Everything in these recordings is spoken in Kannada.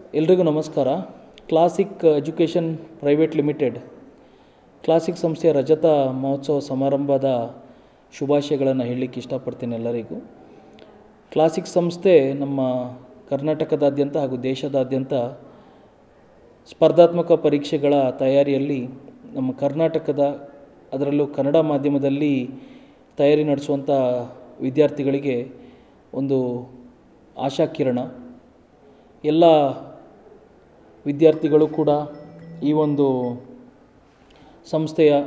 ಎಲ್ರಿಗೂ ನಮಸ್ಕಾರ classic education private limited classic ಸಂಸ್ಥೆಯ ರಜತ ಮಹೋತ್ಸವ ಸಮಾರಂಭದ ಶುಭಾಶಯಗಳನ್ನು ಹೇಳಲಿಕ್ಕೆ ಇಷ್ಟಪಡ್ತೀನಿ ಎಲ್ಲರಿಗೂ ಕ್ಲಾಸಿಕ್ ಸಂಸ್ಥೆ ನಮ್ಮ ಕರ್ನಾಟಕದಾದ್ಯಂತ ಹಾಗೂ ದೇಶದಾದ್ಯಂತ ಸ್ಪರ್ಧಾತ್ಮಕ ಪರೀಕ್ಷೆಗಳ ತಯಾರಿಯಲ್ಲಿ ನಮ್ಮ ಕರ್ನಾಟಕದ ಅದರಲ್ಲೂ ಕನ್ನಡ ಮಾಧ್ಯಮದಲ್ಲಿ ತಯಾರಿ ನಡೆಸುವಂಥ ವಿದ್ಯಾರ್ಥಿಗಳಿಗೆ ಒಂದು ಆಶಾಕಿರಣ ಎಲ್ಲ ವಿದ್ಯಾರ್ಥಿಗಳು ಕೂಡ ಈ ಒಂದು ಸಂಸ್ಥೆಯ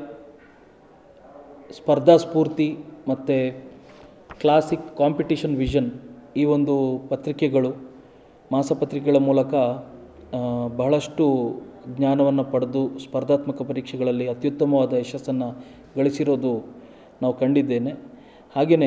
ಸ್ಪರ್ಧಾ ಸ್ಫೂರ್ತಿ ಮತ್ತು ಕ್ಲಾಸಿಕ್ ಕಾಂಪಿಟಿಷನ್ ವಿಷನ್ ಈ ಒಂದು ಪತ್ರಿಕೆಗಳು ಮಾಸಪತ್ರಿಕೆಗಳ ಮೂಲಕ ಆ, ಬಹಳಷ್ಟು ಜ್ಞಾನವನ್ನು ಪಡೆದು ಸ್ಪರ್ಧಾತ್ಮಕ ಪರೀಕ್ಷೆಗಳಲ್ಲಿ ಅತ್ಯುತ್ತಮವಾದ ಯಶಸ್ಸನ್ನು ಗಳಿಸಿರೋದು ನಾವು ಕಂಡಿದ್ದೇನೆ ಹಾಗೆಯೇ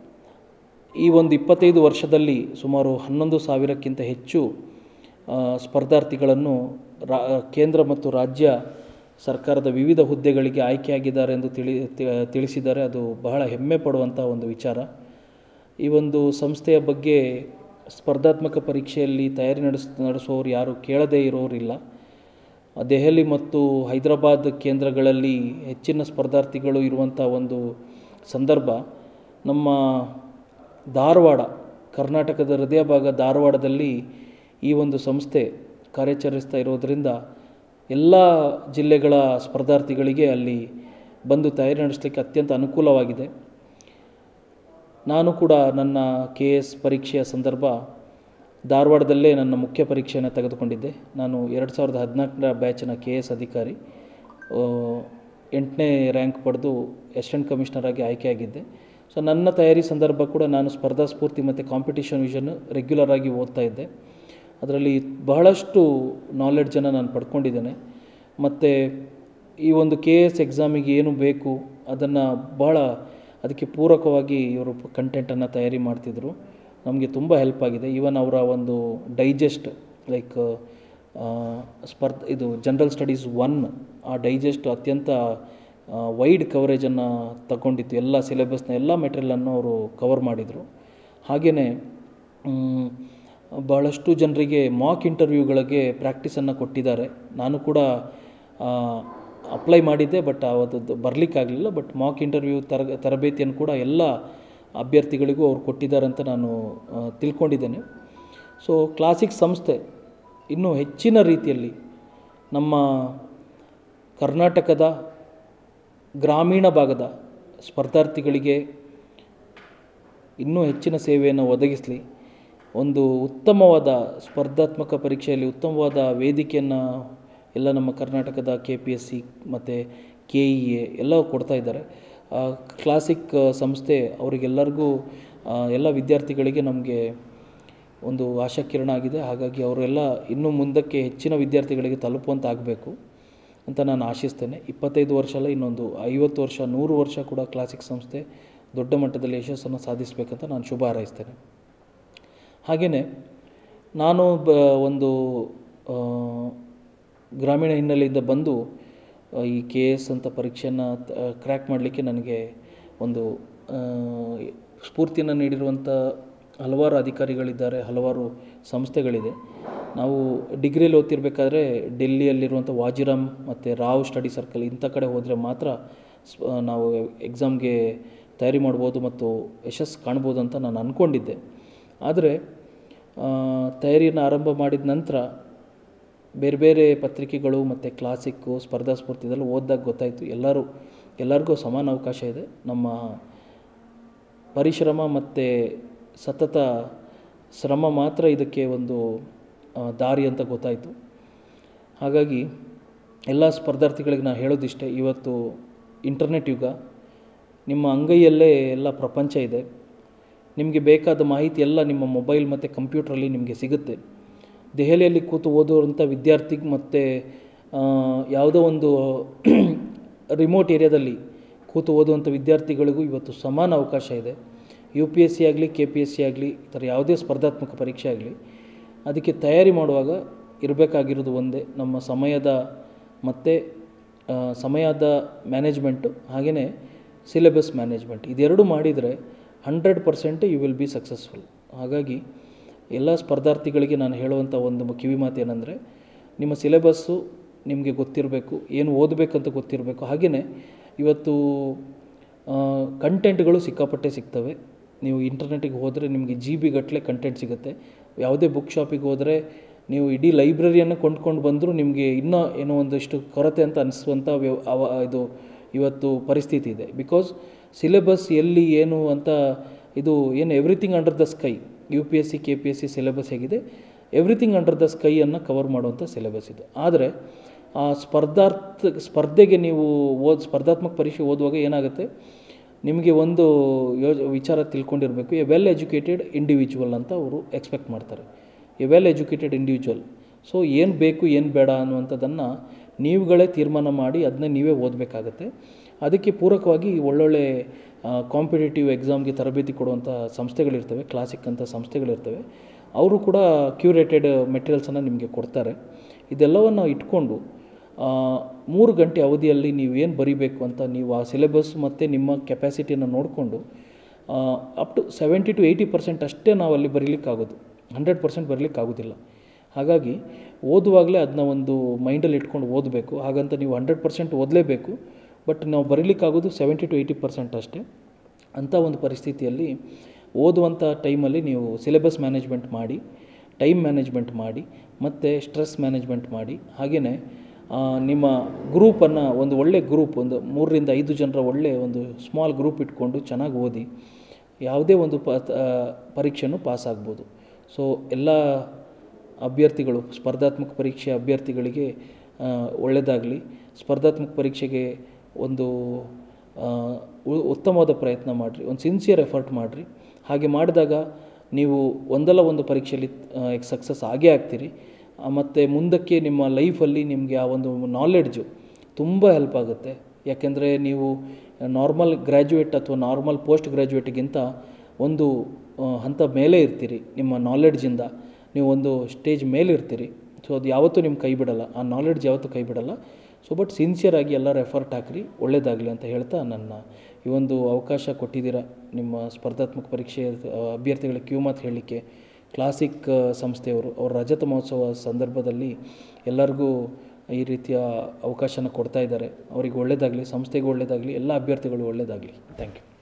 ಈ ಒಂದು ಇಪ್ಪತ್ತೈದು ವರ್ಷದಲ್ಲಿ ಸುಮಾರು ಹನ್ನೊಂದು ಸಾವಿರಕ್ಕಿಂತ ಹೆಚ್ಚು ಆ, ಸ್ಪರ್ಧಾರ್ಥಿಗಳನ್ನು ರಾ ಕೇಂದ್ರ ಮತ್ತು ರಾಜ್ಯ ಸರ್ಕಾರದ ವಿವಿಧ ಹುದ್ದೆಗಳಿಗೆ ಆಯ್ಕೆಯಾಗಿದ್ದಾರೆ ಎಂದು ತಿಳಿ ತಿ- ತಿಳಿಸಿದ್ದಾರೆ ಅದು ಬಹಳ ಹೆಮ್ಮೆ ಪಡುವಂಥ ಒಂದು ವಿಚಾರ ಈ ಒಂದು ಸಂಸ್ಥೆಯ ಬಗ್ಗೆ ಸ್ಪರ್ಧಾತ್ಮಕ ಪರೀಕ್ಷೆಯಲ್ಲಿ ತಯಾರಿ ನಡೆಸ್ ನಡೆಸುವವರು ಯಾರು ಕೇಳದೇ ಇರೋರಿಲ್ಲ ದೆಹಲಿ ಮತ್ತು ಹೈದರಾಬಾದ್ ಕೇಂದ್ರಗಳಲ್ಲಿ ಹೆಚ್ಚಿನ ಸ್ಪರ್ಧಾರ್ಥಿಗಳು ಇರುವಂಥ ಒಂದು ಸಂದರ್ಭ ನಮ್ಮ ಧಾರವಾಡ ಕರ್ನಾಟಕದ ಹೃದಯ ಭಾಗ ಧಾರವಾಡದಲ್ಲಿ ಈ ಒಂದು ಸಂಸ್ಥೆ ಕಾರ್ಯಾಚರಿಸ್ತಾ ಇರೋದರಿಂದ ಎಲ್ಲ ಜಿಲ್ಲೆಗಳ ಸ್ಪರ್ಧಾರ್ಥಿಗಳಿಗೆ ಅಲ್ಲಿ ಬಂದು ತಯಾರಿ ನಡೆಸಲಿಕ್ಕೆ ಅತ್ಯಂತ ಅನುಕೂಲವಾಗಿದೆ ನಾನು ಕೂಡ ನನ್ನ ಕೆ ಎಸ್ ಪರೀಕ್ಷೆಯ ಸಂದರ್ಭ ಧಾರವಾಡದಲ್ಲೇ ನನ್ನ ಮುಖ್ಯ ಪರೀಕ್ಷೆಯನ್ನು ತೆಗೆದುಕೊಂಡಿದ್ದೆ ನಾನು ಎರಡು ಸಾವಿರದ ಹದಿನಾಲ್ಕರ ಬ್ಯಾಚಿನ ಕೆ ಎಸ್ ಅಧಿಕಾರಿ ಆ, ಎಂಟನೇ ರ್ಯಾಂಕ್ ಪಡೆದು ಅಸಿಸ್ಟೆಂಟ್ ಕಮಿಷನರ್ ಆಗಿ ಆಯ್ಕೆಯಾಗಿದ್ದೆ ಸೊ ನನ್ನ ತಯಾರಿ ಸಂದರ್ಭ ಕೂಡ ನಾನು ಸ್ಪರ್ಧಾ ಸ್ಫೂರ್ತಿ ಮತ್ತು ಕಾಂಪಿಟಿಷನ್ ವಿಷನ್ ರೆಗ್ಯುಲರ್ ಆಗಿ ಓದ್ತಾ ಇದ್ದೆ ಅದರಲ್ಲಿ ಬಹಳಷ್ಟು ನಾಲೆಡ್ಜನ್ನು ನಾನು ಪಡ್ಕೊಂಡಿದ್ದೇನೆ ಮತ್ತು ಈ ಒಂದು ಕೆ ಎಸ್ ಎಕ್ಸಾಮಿಗೆ ಏನು ಬೇಕು ಅದನ್ನು ಬಹಳ ಅದಕ್ಕೆ ಪೂರಕವಾಗಿ ಇವರು ಕಂಟೆಂಟನ್ನು ತಯಾರಿ ಮಾಡ್ತಿದ್ರು ನಮಗೆ ತುಂಬ ಹೆಲ್ಪ್ ಆಗಿದೆ ಈವನ್ ಅವರ ಒಂದು ಡೈಜೆಸ್ಟ್ ಲೈಕ್ ಸ್ಪರ್ಧ ಇದು ಜನರಲ್ ಸ್ಟಡೀಸ್ ಒನ್ ಆ ಡೈಜೆಸ್ಟ್ ಅತ್ಯಂತ ವೈಡ್ ಕವರೇಜನ್ನು ತಗೊಂಡಿತ್ತು ಎಲ್ಲ ಸಿಲೆಬಸ್ನ ಎಲ್ಲ ಮೆಟೀರಿಯಲನ್ನು ಅವರು ಕವರ್ ಮಾಡಿದರು ಹಾಗೆಯೇ ಬಹಳಷ್ಟು ಜನರಿಗೆ ಮಾಕ್ ಇಂಟರ್ವ್ಯೂಗಳಿಗೆ ಪ್ರಾಕ್ಟೀಸನ್ನು ಕೊಟ್ಟಿದ್ದಾರೆ ನಾನು ಕೂಡ ಅಪ್ಲೈ ಮಾಡಿದ್ದೆ ಬಟ್ ಅವತ್ತು ಬರಲಿಕ್ಕಾಗಲಿಲ್ಲ ಬಟ್ ಮಾಕ್ ಇಂಟರ್ವ್ಯೂ ತರ ತರಬೇತಿಯನ್ನು ಕೂಡ ಎಲ್ಲ ಅಭ್ಯರ್ಥಿಗಳಿಗೂ ಅವ್ರು ಕೊಟ್ಟಿದ್ದಾರೆ ಅಂತ ನಾನು ಆ, ತಿಳ್ಕೊಂಡಿದ್ದೇನೆ ಸೊ ಕ್ಲಾಸಿಕ್ ಸಂಸ್ಥೆ ಇನ್ನೂ ಹೆಚ್ಚಿನ ರೀತಿಯಲ್ಲಿ ನಮ್ಮ ಕರ್ನಾಟಕದ ಗ್ರಾಮೀಣ ಭಾಗದ ಸ್ಪರ್ಧಾರ್ಥಿಗಳಿಗೆ ಇನ್ನೂ ಹೆಚ್ಚಿನ ಸೇವೆಯನ್ನು ಒದಗಿಸಲಿ ಒಂದು ಉತ್ತಮವಾದ ಸ್ಪರ್ಧಾತ್ಮಕ ಪರೀಕ್ಷೆಯಲ್ಲಿ ಉತ್ತಮವಾದ ವೇದಿಕೆಯನ್ನು ಎಲ್ಲ ನಮ್ಮ ಕರ್ನಾಟಕದ ಕೆ ಪಿ ಎಸ್ ಸಿ ಮತ್ತು ಕೆ ಇ ಎ ಎಲ್ಲ ಕೊಡ್ತಾ ಇದ್ದಾರೆ ಆ, ಕ್ಲಾಸಿಕ್ ಆ, ಸಂಸ್ಥೆ ಅವರಿಗೆಲ್ಲರಿಗೂ ಆ, ಎಲ್ಲ ವಿದ್ಯಾರ್ಥಿಗಳಿಗೆ ನಮಗೆ ಒಂದು ಆಶಾಕಿರಣ ಆಗಿದೆ ಹಾಗಾಗಿ ಅವರೆಲ್ಲ ಇನ್ನೂ ಮುಂದಕ್ಕೆ ಹೆಚ್ಚಿನ ವಿದ್ಯಾರ್ಥಿಗಳಿಗೆ ತಲುಪುವಂತ ಆಗಬೇಕು ಅಂತ ನಾನು ಆಶಿಸ್ತೇನೆ ಇಪ್ಪತ್ತೈದು ವರ್ಷ ಅಲ್ಲ ಇನ್ನೊಂದು ಐವತ್ತು ವರ್ಷ ನೂರು ವರ್ಷ ಕೂಡ ಕ್ಲಾಸಿಕ್ ಸಂಸ್ಥೆ ದೊಡ್ಡ ಮಟ್ಟದಲ್ಲಿ ಯಶಸ್ಸನ್ನು ಸಾಧಿಸಬೇಕಂತ ನಾನು ಶುಭ ಹಾರೈಸ್ತೇನೆ ಹಾಗೆಯೇ ನಾನು ಬ ಒಂದು ಆ, ಗ್ರಾಮೀಣ ಹಿನ್ನೆಲೆಯಿಂದ ಬಂದು ಆ, ಈ ಕೆ ಎಸ್ ಅಂತ ಪರೀಕ್ಷೆಯನ್ನು ಕ್ರ್ಯಾಕ್ ಮಾಡಲಿಕ್ಕೆ ನನಗೆ ಒಂದು ಆ, ಸ್ಫೂರ್ತಿಯನ್ನು ನೀಡಿರುವಂಥ ಹಲವಾರು ಅಧಿಕಾರಿಗಳಿದ್ದಾರೆ ಹಲವಾರು ಸಂಸ್ಥೆಗಳಿದೆ ನಾವು ಡಿಗ್ರಿಯಲ್ಲಿ ಓದ್ತಿರ್ಬೇಕಾದ್ರೆ ಡೆಲ್ಲಿಯಲ್ಲಿರುವಂಥ ವಾಜಿರಾಮ್ ಮತ್ತು ರಾವ್ ಸ್ಟಡಿ ಸರ್ಕಲ್ ಇಂಥ ಕಡೆ ಹೋದರೆ ಮಾತ್ರ ಸ್ವ- ನಾವು ಎಕ್ಸಾಮ್ಗೆ ತಯಾರಿ ಮಾಡ್ಬೋದು ಮತ್ತು ಯಶಸ್ಸು ಕಾಣ್ಬೋದು ಅಂತ ನಾನು ಅಂದ್ಕೊಂಡಿದ್ದೆ ಆದರೆ ಆ, ತಯಾರಿಯನ್ನು ಆರಂಭ ಮಾಡಿದ ನಂತರ ಬೇರೆ ಬೇರೆ ಪತ್ರಿಕೆಗಳು ಮತ್ತು ಕ್ಲಾಸಿಕ್ಕು ಸ್ಪರ್ಧಾ ಸ್ಫೂರ್ತಿ ಇದೆಲ್ಲ ಓದಿದಾಗ ಗೊತ್ತಾಯಿತು ಎಲ್ಲರೂ ಎಲ್ಲರಿಗೂ ಸಮಾನ ಅವಕಾಶ ಇದೆ ನಮ್ಮ ಪರಿಶ್ರಮ ಮತ್ತು ಸತತ ಶ್ರಮ ಮಾತ್ರ ಇದಕ್ಕೆ ಒಂದು ಆ, ದಾರಿ ಅಂತ ಗೊತ್ತಾಯಿತು ಹಾಗಾಗಿ ಎಲ್ಲ ಸ್ಪರ್ಧಾರ್ಥಿಗಳಿಗೆ ನಾನು ಹೇಳೋದಿಷ್ಟೇ ಇವತ್ತು ಇಂಟರ್ನೆಟ್ ಯುಗ ನಿಮ್ಮ ಅಂಗೈಯಲ್ಲೇ ಎಲ್ಲ ಪ್ರಪಂಚ ಇದೆ ನಿಮಗೆ ಬೇಕಾದ ಮಾಹಿತಿ ಎಲ್ಲ ನಿಮ್ಮ ಮೊಬೈಲ್ ಮತ್ತು ಕಂಪ್ಯೂಟ್ರಲ್ಲಿ ನಿಮಗೆ ಸಿಗುತ್ತೆ ದೆಹಲಿಯಲ್ಲಿ ಕೂತು ಓದುವಂಥ ವಿದ್ಯಾರ್ಥಿ ಮತ್ತು ಯಾವುದೋ ಒಂದು ರಿಮೋಟ್ ಏರಿಯಾದಲ್ಲಿ ಕೂತು ಓದುವಂಥ ವಿದ್ಯಾರ್ಥಿಗಳಿಗೂ ಇವತ್ತು ಸಮಾನ ಅವಕಾಶ ಇದೆ ಯು ಪಿ ಎಸ್ ಸಿ ಆಗಲಿ ಕೆ ಪಿ ಎಸ್ ಸಿ ಆಗಲಿ ಈ ಥರ ಯಾವುದೇ ಸ್ಪರ್ಧಾತ್ಮಕ ಪರೀಕ್ಷೆ ಆಗಲಿ ಅದಕ್ಕೆ ತಯಾರಿ ಮಾಡುವಾಗ ಇರಬೇಕಾಗಿರೋದು ಒಂದೇ ನಮ್ಮ ಸಮಯದ ಮತ್ತು ಆ, ಸಮಯದ ಮ್ಯಾನೇಜ್ಮೆಂಟು ಹಾಗೆಯೇ ಸಿಲೆಬಸ್ ಮ್ಯಾನೇಜ್ಮೆಂಟ್ ಇದೆರಡು ಮಾಡಿದರೆ hundred percent you will be successful ಹಾಗಾಗಿ ಎಲ್ಲ ಸ್ಪರ್ಧಾರ್ಥಿಗಳಿಗೆ ನಾನು ಹೇಳುವಂಥ ಒಂದು ಕಿವಿ ಮಾತು ಏನಂದರೆ ನಿಮ್ಮ ಸಿಲೆಬಸ್ಸು ನಿಮಗೆ ಗೊತ್ತಿರಬೇಕು ಏನು ಓದಬೇಕಂತ ಗೊತ್ತಿರಬೇಕು ಹಾಗೆಯೇ ಇವತ್ತು ಕಂಟೆಂಟ್ಗಳು ಸಿಕ್ಕಾಪಟ್ಟೆ ಸಿಗ್ತವೆ ನೀವು ಇಂಟರ್ನೆಟ್ಟಿಗೆ ಹೋದರೆ ನಿಮಗೆ ಜಿ ಬಿ ಗಟ್ಟಲೆ ಕಂಟೆಂಟ್ ಸಿಗುತ್ತೆ ಯಾವುದೇ ಬುಕ್ ಶಾಪಿಗೆ ಹೋದರೆ ನೀವು ಇಡೀ ಲೈಬ್ರರಿಯನ್ನು ಕೊಂಡ್ಕೊಂಡು ಬಂದರೂ ನಿಮಗೆ ಇನ್ನೂ ಏನೋ ಒಂದಷ್ಟು ಕೊರತೆ ಅಂತ ಅನಿಸುವಂಥ ವ್ಯವ ಅವ ಇದು ಇವತ್ತು ಪರಿಸ್ಥಿತಿ ಇದೆ ಬಿಕಾಸ್ ಸಿಲೆಬಸ್ ಎಲ್ಲಿ ಏನು ಅಂತ ಇದು ಏನು everything under the sky U P S C K P S C syllabus ಹೇಗಿದೆ ಎವ್ರಿಥಿಂಗ್ ಅಂಡರ್ ದ ಸ್ಕೈಯನ್ನು ಕವರ್ ಮಾಡುವಂಥ ಸಿಲೆಬಸ್ ಇದು ಆದರೆ ಆ ಸ್ಪರ್ಧಾರ್ಥ ಸ್ಪರ್ಧೆಗೆ ನೀವು ಓದ್ ಸ್ಪರ್ಧಾತ್ಮಕ ಪರೀಕ್ಷೆ ಓದುವಾಗ ಏನಾಗುತ್ತೆ ನಿಮಗೆ ಒಂದು ಯೋಜ ವಿಚಾರ ತಿಳ್ಕೊಂಡಿರಬೇಕು ಎ ವೆಲ್ ಎಜುಕೇಟೆಡ್ ಇಂಡಿವಿಜುವಲ್ ಅಂತ ಅವರು ಎಕ್ಸ್ಪೆಕ್ಟ್ ಮಾಡ್ತಾರೆ a well educated individual so ಏನು ಬೇಕು ಏನು ಬೇಡ ಅನ್ನುವಂಥದ್ದನ್ನು ನೀವುಗಳೇ ತೀರ್ಮಾನ ಮಾಡಿ ಅದನ್ನ ನೀವೇ ಓದಬೇಕಾಗತ್ತೆ ಅದಕ್ಕೆ ಪೂರಕವಾಗಿ ಒಳ್ಳೊಳ್ಳೆ ಕಾಂಪಿಟೇಟಿವ್ ಎಕ್ಸಾಮ್ಗೆ ತರಬೇತಿ ಕೊಡುವಂಥ ಸಂಸ್ಥೆಗಳಿರ್ತವೆ ಕ್ಲಾಸಿಕ್ ಅಂತ ಸಂಸ್ಥೆಗಳಿರ್ತವೆ ಅವರು ಕೂಡ ಕ್ಯೂರೇಟೆಡ್ ಮೆಟೀರಿಯಲ್ಸನ್ನು ನಿಮಗೆ ಕೊಡ್ತಾರೆ ಇದೆಲ್ಲವನ್ನು ಇಟ್ಕೊಂಡು ಮೂರು ಗಂಟೆ ಅವಧಿಯಲ್ಲಿ ನೀವು ಏನು ಬರಿಬೇಕು ಅಂತ ನೀವು ಆ ಸಿಲೆಬಸ್ ಮತ್ತು ನಿಮ್ಮ ಕೆಪಾಸಿಟಿಯನ್ನು ನೋಡಿಕೊಂಡು up to seventy to eighty percent ಅಷ್ಟೇ ನಾವು ಅಲ್ಲಿ ಬರೀಲಿಕ್ಕಾಗೋದು ಹಂಡ್ರೆಡ್ ಪರ್ಸೆಂಟ್ ಬರಲಿಕ್ಕಾಗೋದಿಲ್ಲ ಹಾಗಾಗಿ ಓದುವಾಗಲೇ ಅದನ್ನ ಒಂದು ಮೈಂಡಲ್ಲಿ ಇಟ್ಕೊಂಡು ಓದಬೇಕು ಹಾಗಂತ ನೀವು ಹಂಡ್ರೆಡ್ ಪರ್ಸೆಂಟ್ ಓದಲೇಬೇಕು ಬಟ್ ನಾವು ಬರೀಲಿಕ್ಕಾಗೋದು ಸೆವೆಂಟಿ ಟು ಏಯ್ಟಿ ಪರ್ಸೆಂಟ್ ಅಷ್ಟೇ ಅಂಥ ಒಂದು ಪರಿಸ್ಥಿತಿಯಲ್ಲಿ ಓದುವಂಥ ಟೈಮಲ್ಲಿ ನೀವು ಸಿಲೆಬಸ್ ಮ್ಯಾನೇಜ್ಮೆಂಟ್ ಮಾಡಿ ಟೈಮ್ ಮ್ಯಾನೇಜ್ಮೆಂಟ್ ಮಾಡಿ ಮತ್ತು ಸ್ಟ್ರೆಸ್ ಮ್ಯಾನೇಜ್ಮೆಂಟ್ ಮಾಡಿ ಹಾಗೆಯೇ ನಿಮ್ಮ ಗ್ರೂಪನ್ನು ಒಂದು ಒಳ್ಳೆ ಗ್ರೂಪ್ ಒಂದು ಮೂರರಿಂದ ಐದು ಜನರ ಒಳ್ಳೆಯ ಒಂದು ಸ್ಮಾಲ್ ಗ್ರೂಪ್ ಇಟ್ಕೊಂಡು ಚೆನ್ನಾಗಿ ಓದಿ ಯಾವುದೇ ಒಂದು ಪ ಪರೀಕ್ಷೆನೂ ಪಾಸ್ ಆಗ್ಬೋದು ಸೊ ಎಲ್ಲ ಅಭ್ಯರ್ಥಿಗಳು ಸ್ಪರ್ಧಾತ್ಮಕ ಪರೀಕ್ಷೆ ಅಭ್ಯರ್ಥಿಗಳಿಗೆ ಒಳ್ಳೆಯದಾಗಲಿ ಸ್ಪರ್ಧಾತ್ಮಕ ಪರೀಕ್ಷೆಗೆ ಒಂದು ಉತ್ತಮವಾದ ಪ್ರಯತ್ನ ಮಾಡಿರಿ ಒಂದು ಸಿನ್ಸಿಯರ್ ಎಫರ್ಟ್ ಮಾಡಿರಿ ಹಾಗೆ ಮಾಡಿದಾಗ ನೀವು ಒಂದಲ್ಲ ಒಂದು ಪರೀಕ್ಷೆಯಲ್ಲಿ ಸಕ್ಸಸ್ ಆಗೇ ಆಗ್ತೀರಿ ಮತ್ತು ಮುಂದಕ್ಕೆ ನಿಮ್ಮ ಲೈಫಲ್ಲಿ ನಿಮಗೆ ಆ ಒಂದು ನಾಲೆಡ್ಜು ತುಂಬ ಹೆಲ್ಪ್ ಆಗುತ್ತೆ ಯಾಕೆಂದರೆ ನೀವು ನಾರ್ಮಲ್ ಗ್ರ್ಯಾಜುಯೇಟ್ ಅಥವಾ ನಾರ್ಮಲ್ ಪೋಸ್ಟ್ ಗ್ರ್ಯಾಜುಯೇಟ್ಗಿಂತ ಒಂದು ಹಂತ ಮೇಲೆ ಇರ್ತೀರಿ ನಿಮ್ಮ ನಾಲೆಡ್ಜಿಂದ ನೀವು ಒಂದು ಸ್ಟೇಜ್ ಮೇಲೆ ಇರ್ತೀರಿ ಸೊ ಅದು ಯಾವತ್ತೂ ನಿಮ್ಮ ಕೈ ಬಿಡಲ್ಲ ಆ ನಾಲೆಡ್ಜ್ ಯಾವತ್ತೂ ಕೈ ಬಿಡಲ್ಲ ಸೊ ಬಟ್ ಸಿನ್ಸಿಯರಾಗಿ ಎಲ್ಲರೂ ಎಫರ್ಟ್ ಹಾಕಿರಿ ಒಳ್ಳೆಯದಾಗಲಿ ಅಂತ ಹೇಳ್ತಾ ನನ್ನ ಈ ಒಂದು ಅವಕಾಶ ಕೊಟ್ಟಿದ್ದೀರಾ ನಿಮ್ಮ ಸ್ಪರ್ಧಾತ್ಮಕ ಪರೀಕ್ಷೆ ಅಭ್ಯರ್ಥಿಗಳ ಕ್ಯೂ ಮಾತು ಹೇಳಲಿಕ್ಕೆ ಕ್ಲಾಸಿಕ್ ಸಂಸ್ಥೆಯವರು ಅವರ ರಜತ ಮಹೋತ್ಸವ ಸಂದರ್ಭದಲ್ಲಿ ಎಲ್ಲರಿಗೂ ಈ ರೀತಿಯ ಅವಕಾಶನ ಕೊಡ್ತಾ ಇದ್ದಾರೆ ಅವರಿಗೆ ಒಳ್ಳೆಯದಾಗಲಿ ಸಂಸ್ಥೆಗೆ ಒಳ್ಳೆಯದಾಗಲಿ ಎಲ್ಲ ಅಭ್ಯರ್ಥಿಗಳು ಒಳ್ಳೆಯದಾಗಲಿ ಥ್ಯಾಂಕ್ ಯು